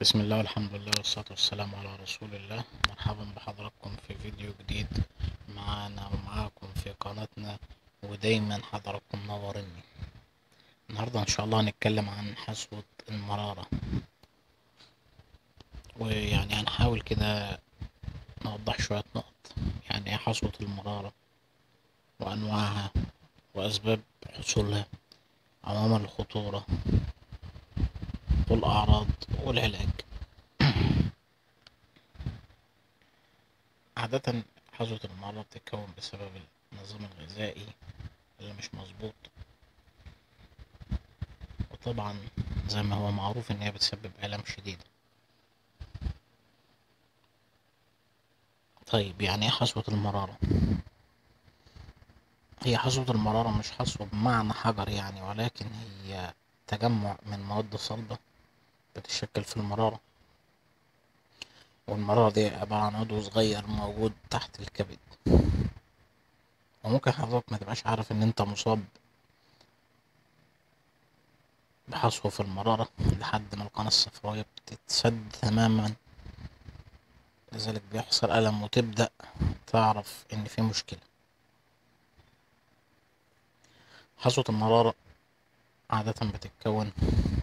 بسم الله والحمد لله والصلاة والسلام على رسول الله مرحبا بحضراتكم في فيديو جديد معانا ومعاكم في قناتنا ودايما حضراتكم منوريني النهاردة ان شاء الله هنتكلم عن حصوة المرارة ويعني هنحاول كده نوضح شوية نقط يعني ايه حصوة المرارة وانواعها واسباب حصولها عوامل الخطورة والأعراض والعلاج عادة حصوة المرارة بتتكون بسبب النظام الغذائي اللي مش مظبوط وطبعا زي ما هو معروف ان هي بتسبب آلام شديدة طيب يعني ايه حصوة المرارة هي حصوة المرارة مش حصوة بمعنى حجر يعني ولكن هي تجمع من مواد صلبة بتتشكل في المرارة والمرارة دي عبارة عن عضو صغير موجود تحت الكبد وممكن حضرتك متبقاش عارف ان انت مصاب بحصوة في المرارة لحد ما القناة الصفراوية بتتسد تماما لذلك بيحصل ألم وتبدأ تعرف ان في مشكلة حصوة المرارة عادة بتتكون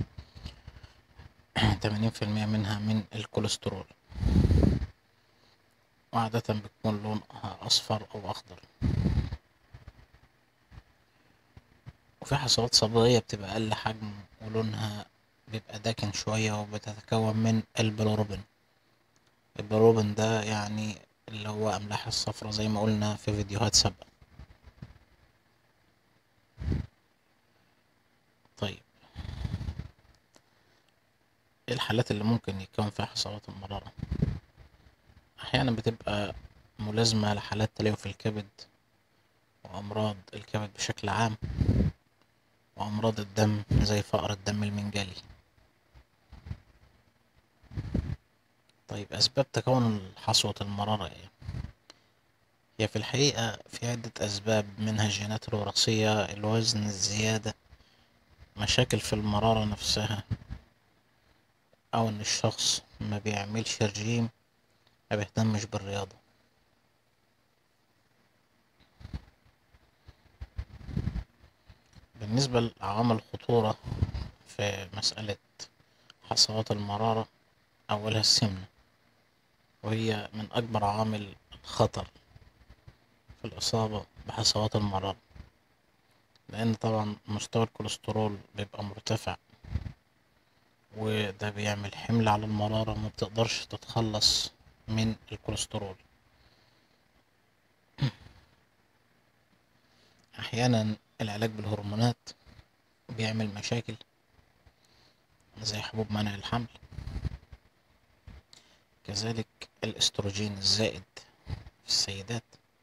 تمانين في المية منها من الكوليسترول وعادة بتكون لونها أصفر أو أخضر وفي حصوات صبغية بتبقى أقل حجم ولونها بيبقى داكن شوية وبتتكون من البيلوروبين البيلوروبين ده يعني اللي هو أملاح الصفرة زي ما قلنا في فيديوهات سابقة طيب ايه الحالات اللي ممكن يتكون فيها حصوات المرارة احيانا بتبقى ملازمة لحالات تليف الكبد وامراض الكبد بشكل عام وامراض الدم زي فقر الدم المنجلي طيب اسباب تكون حصوة المرارة ايه هي في الحقيقة في عدة اسباب منها الجينات الوراثية الوزن الزيادة مشاكل في المرارة نفسها او ان الشخص ما بيعملش رجيم ما بيهتمش بالرياضة بالنسبة لعوامل الخطورة في مسألة حصوات المرارة أولها السمنة وهي من أكبر عوامل الخطر في الإصابة بحصوات المرارة لأن طبعا مستوى الكوليسترول بيبقى مرتفع وده بيعمل حمل على المرارة وما بتقدرش تتخلص من الكوليسترول أحيانا العلاج بالهرمونات بيعمل مشاكل زي حبوب منع الحمل كذلك الاستروجين الزائد في السيدات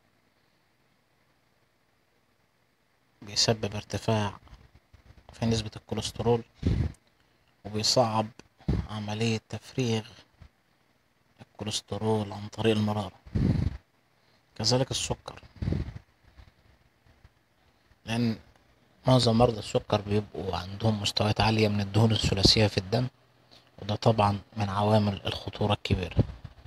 بيسبب ارتفاع في نسبة الكوليسترول وبيصعب عملية تفريغ الكوليسترول عن طريق المرارة كذلك السكر لأن معظم مرضى السكر بيبقوا عندهم مستويات عالية من الدهون الثلاثية في الدم وده طبعا من عوامل الخطورة الكبيرة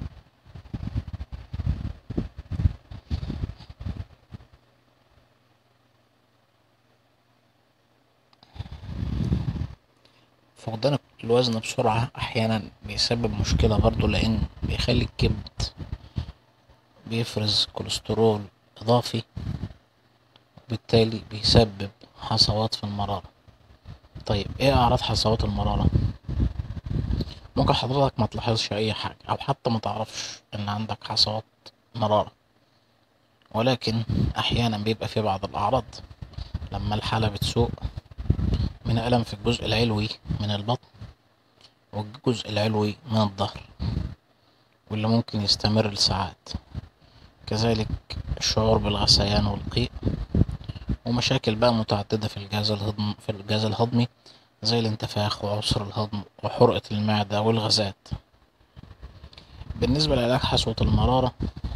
فقدان الوزن بسرعة أحيانا بيسبب مشكلة برضو لأن بيخلي الكبد بيفرز كوليسترول إضافي وبالتالي بيسبب حصوات في المرارة طيب ايه أعراض حصوات المرارة؟ ممكن حضرتك ما تلاحظش أي حاجة أو حتى ما تعرفش إن عندك حصوات مرارة ولكن أحيانا بيبقى في بعض الأعراض لما الحالة بتسوء من ألم في الجزء العلوي من البطن والجزء العلوي من الظهر واللي ممكن يستمر لساعات كذلك الشعور بالغثيان والقيء ومشاكل بقى متعددة في الجهاز الهضمي في الجهاز الهضمي زي الانتفاخ وعسر الهضم وحرقة المعدة والغازات بالنسبة لعلاج حصوة المرارة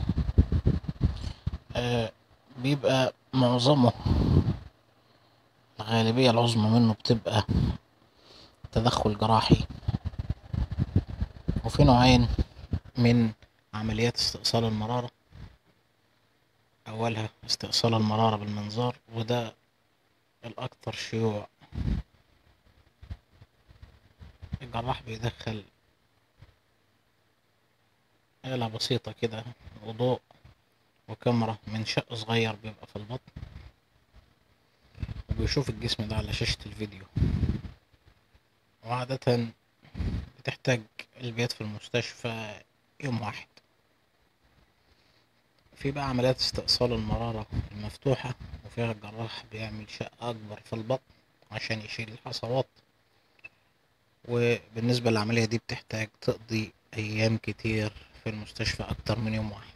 آه بيبقى معظمه الغالبية العظمى منه بتبقى تدخل جراحي وفي نوعين من عمليات استئصال المرارة أولها استئصال المرارة بالمنظار وده الأكثر شيوع الجراح بيدخل آلة بسيطة كده وضوء وكاميرا من شق صغير بيبقى في البطن وبيشوف الجسم ده على شاشة الفيديو وعادة بتحتاج البيات في المستشفى يوم واحد في بقى عمليات استئصال المرارة المفتوحة وفيها الجراح بيعمل شق أكبر في البطن عشان يشيل الحصوات وبالنسبة للعملية دي بتحتاج تقضي أيام كتير في المستشفى أكتر من يوم واحد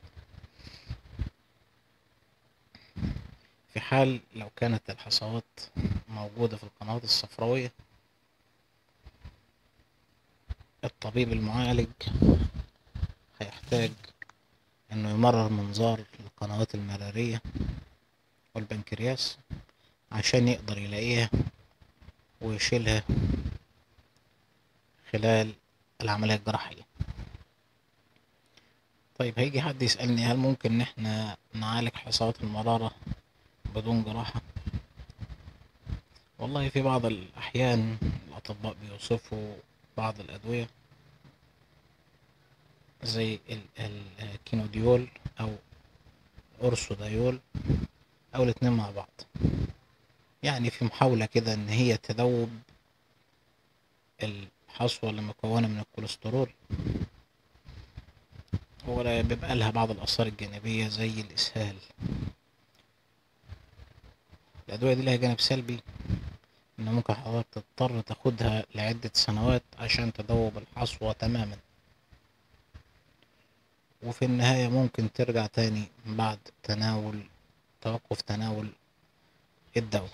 في حال لو كانت الحصوات موجودة في القنوات الصفراوية الطبيب المعالج هيحتاج انه يمرر منظار القنوات المرارية والبنكرياس عشان يقدر يلاقيها ويشيلها خلال العملية الجراحية طيب هيجي حد يسألني هل ممكن ان احنا نعالج حصوات المرارة بدون جراحة والله في بعض الأحيان الأطباء بيوصفوا بعض الأدوية زي الكينوديول أو أورسودايول أو الاتنين مع بعض يعني في محاولة كده إن هي تذوب الحصوة اللي مكونة من الكوليسترول ولا بيبقى لها بعض الآثار الجانبية زي الإسهال الأدوية دي لها جانب سلبي إن ممكن حضرتك تضطر تاخدها لعدة سنوات عشان تذوب الحصوة تماما وفي النهاية ممكن ترجع تاني بعد تناول توقف تناول الدواء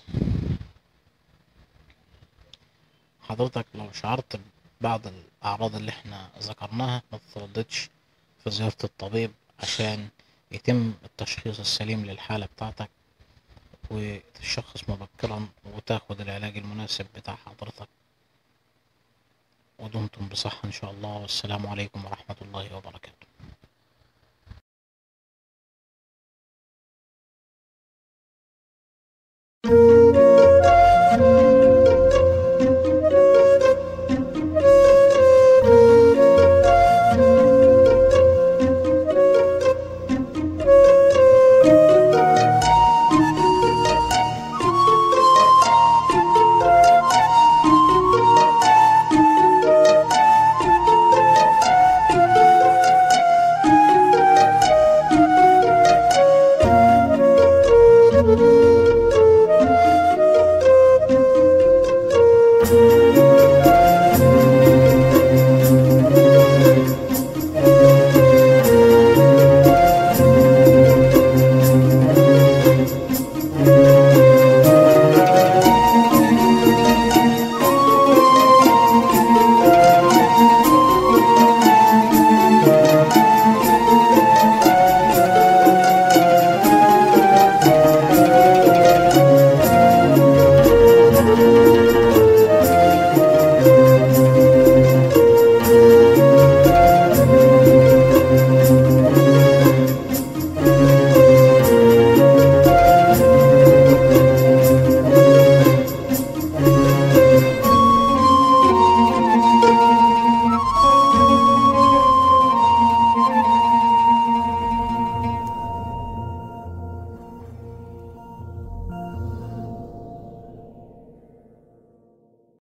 حضرتك لو شعرت ببعض الأعراض اللي احنا ذكرناها ما تترددش في زيارة الطبيب عشان يتم التشخيص السليم للحالة بتاعتك وتشخص مبكرا وتاخد العلاج المناسب بتاع حضرتك ودمتم بصحة إن شاء الله والسلام عليكم ورحمة الله وبركاته thank you